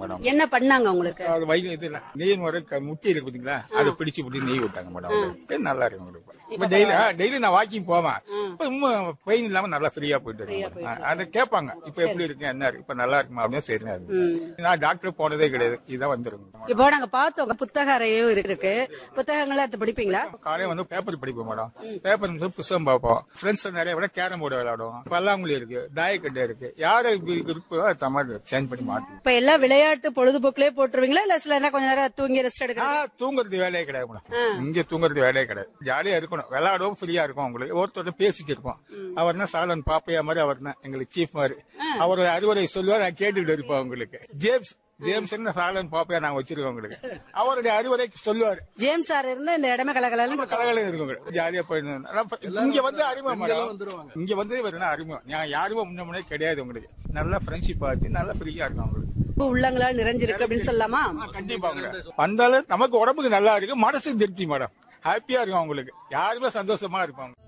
Madam என்ன பண்ணாங்க உங்களுக்கு அது வயிறு இது இல்ல நெய் முறை க- முட்டி இருக்கு பாத்தீங்களா அதை பிடிச்சு பிடிச்சி நெய் விட்டாங்க மேடம் அவங்களுக்கு. நல்லா இருக்கு உங்களுக்கு இப்ப டெய்லி டெய்லி நான் வாக்கிங் போவேன் இப்ப இன்னும் பெயின் இல்லாம நல்லா ஃப்ரீயா போயிட்டு இருக்கேன் மேடம். அதை கேட்பாங்க இப்ப எப்படி இருக்கு என்ன இருக்கு இப்ப நல்லா இருக்குமா அப்படின்னு சரி நான் டாக்டர் போனதே கிடையாது இதான் வந்துருங்க இப்போ நாங்க பார்த்தோம் புத்தக அறையும் இருக்கு புத்தகங்களை எடுத்து படிப்பீங்களா காலையில வந்து பேப்பர் படிப்போம் மேடம் பேப்பர் வந்து புத்தகம் பார்ப்போம் ஃப்ரெண்ட்ஸ் நிறைய விட கேரம் போர்டு விளையாடுவோம் பல்லாங்குழி இருக்கு தாயக்கட்டை இருக்கு யாரு இருக்கோ அது தமாரி சேஞ்ச் பண்ணி மாட்டுவோம் இப்ப எல்லாம் விளையாட்டு பொழுதுபோக்குலயே போட்டுருவீங்களா இல்ல சில நேரம் கொஞ்ச நேரம் தூங்கி ரெஸ்ட் எடுக்க ஆ, தூங்குறது வேலையே கிடையாது மேடம் இங்க தூங்குறது வேலையே கிடையாது ஜாலியா இருக்கணும் விளையாடுவோம் ஃப்ரீயா இருக்கும் உங்களுக்கு ஒருத்தர் பேசிட்டு இருப்போம் அவர் தான் சாலன் பாப்பையா மாதிரி அவர் தான் எங்களுக்கு சீஃப் மாதிரி அவர் அறிவுரை சொல்லுவார் நான் கேட்டுக்கிட்டு இருப்போம் உங்களுக்கு ஜேம்ஸ் ஜேம்ஸ் சாலன் பாப்பையா நாங்க வச்சிருக்கோம் உங்களுக்கு அவருடைய அறிவுரை சொல்லுவார் ஜேம்ஸ் சார் இருந்தா இந்த இடமே கலகலன்னு கலகலம் இருக்குங்க ஜாலியா போயிட்டு இங்க வந்து அறிமுகம் மேடம் இங்க வந்து இவர் அறிமுகம் நான் யாருமே முன்ன முன்னே கிடையாது உங்களுக்கு நல்லா ஃப்ரெண்ட்ஷிப் ஆச்சு நல்லா ஃப்ரீயா இருக்கும் உங்களுக்கு உள்ளங்களால் நிறைஞ்சிருக்கு அப்படின்னு சொல்லலாமா கண்டிப்பாங்க வந்தாலும் நமக்கு உடம்புக்கு நல்லா இருக்கு மனசுக்கு திருப்தி மேடம் ஹாப்பியா இருக்கும் அவங்களுக்கு யாருமே சந்தோஷமா இருப்பாங்க